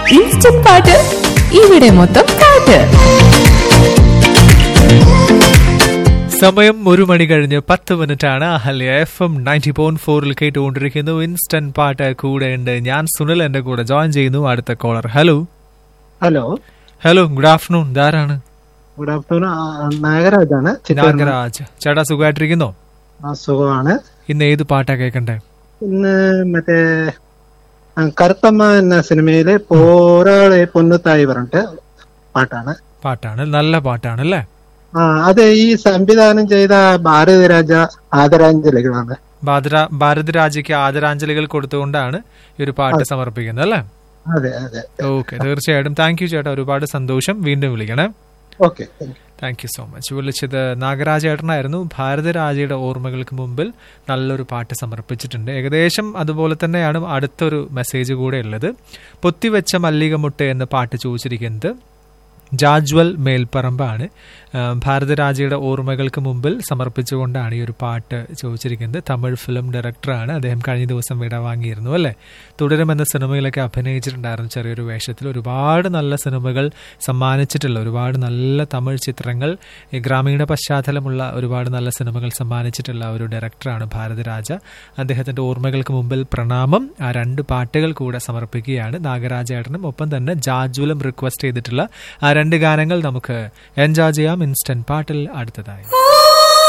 instant പാട്ട് ഇവിടെ മൊത്തം പാട്ട് സമയം ഒരു മണി കഴിഞ്ഞ് പത്ത് മിനിറ്റ് ആണ് Ahalya F M ninety point ഫോറിൽ കേട്ടുകൊണ്ടിരിക്കുന്നു ഇൻസ്റ്റന്റ് പാട്ട് കൂടെ ഉണ്ട് ഞാൻ സുനിൽ എന്റെ കൂടെ ജോയിൻ ചെയ്യുന്നു അടുത്ത caller hello hello hello good afternoon ധാരാണ് ഗുഡ് ആഫ്റ്റർനൂൺ നാഗരാജാണ് ചിറ്റൂർ നാഗരാജ് ചേട്ടാ സുഖമായിട്ടിരിക്കുന്നോ ആ, സുഖമാണ് ഇന്ന് ഏത് പാട്ടാ കേൾക്കണ്ടേ ഇന്ന് മറ്റേ ആ, കറുത്തമ്മ എന്ന സിനിമയിലെ പോരാളെ പൊന്നുത്തായി പറഞ്ഞിട്ട് പാട്ടാണ് പാട്ടാണ് നല്ല പാട്ടാണ് അല്ലേ ആ അത് ഈ സംവിധാനം ചെയ്ത ഭാരതരാജ ആദരാഞ്ജലികളാണ് ഭാരത ഭാരതരാജയ്ക്ക് ആദരാഞ്ജലികൾ കൊടുത്തുകൊണ്ടാണ് ഈ ഒരു പാട്ട് സമർപ്പിക്കുന്നത് അല്ലേ അതെ അതെ ഓക്കെ തീർച്ചയായിട്ടും താങ്ക് യു ചേട്ടാ ഒരുപാട് സന്തോഷം വീണ്ടും വിളിക്കണേ okay thank you so much വിളിച്ചത് നാഗരാജേട്ടനായിരുന്നു ഭാരതരാജയുടെ ഓർമ്മകൾക്ക് മുമ്പിൽ നല്ലൊരു പാട്ട് സമർപ്പിച്ചിട്ടുണ്ട് ഏകദേശം അതുപോലെ തന്നെയാണ് അടുത്തൊരു മെസ്സേജ് കൂടെ ഉള്ളത് പൊത്തിവെച്ച മല്ലികമുട്ട് എന്ന പാട്ട് ചോദിച്ചിരിക്കുന്നത് ജാജ്വൽ മേൽപ്പറമ്പാണ് ആ, ഭാരതരാജയുടെ ഓർമ്മകൾക്ക് മുമ്പിൽ സമർപ്പിച്ചുകൊണ്ടാണ് ഈ ഒരു പാട്ട് ചോദിച്ചിരിക്കുന്നത് തമിഴ് ഫിലിം ഡയറക്ടറാണ് അദ്ദേഹം കഴിഞ്ഞ ദിവസം വിട വാങ്ങിയിരുന്നു അല്ലേ തുടരും എന്ന സിനിമയിലൊക്കെ അഭിനയിച്ചിട്ടുണ്ടായിരുന്നു ചെറിയൊരു വേഷത്തിൽ ഒരുപാട് നല്ല സിനിമകൾ സമ്മാനിച്ചിട്ടുള്ള ഒരുപാട് നല്ല തമിഴ് ചിത്രങ്ങൾ ഈ ഗ്രാമീണ പശ്ചാത്തലമുള്ള ഒരുപാട് നല്ല സിനിമകൾ സമ്മാനിച്ചിട്ടുള്ള ഒരു ഡയറക്ടറാണ് ഭാരതരാജ അദ്ദേഹത്തിന്റെ ഓർമ്മകൾക്ക് മുമ്പിൽ പ്രണാമം ആ രണ്ട് പാട്ടുകൾ കൂടെ സമർപ്പിക്കുകയാണ് നാഗരാജേട്ടനും ഒപ്പം തന്നെ ജാജുലും റിക്വസ്റ്റ് ചെയ്തിട്ടുള്ള ആ രണ്ട് ഗാനങ്ങൾ നമുക്ക് എൻജോയ് ചെയ്യാം ഇൻസ്റ്റന്റ് പാട്ടിൽ അടുത്തതായി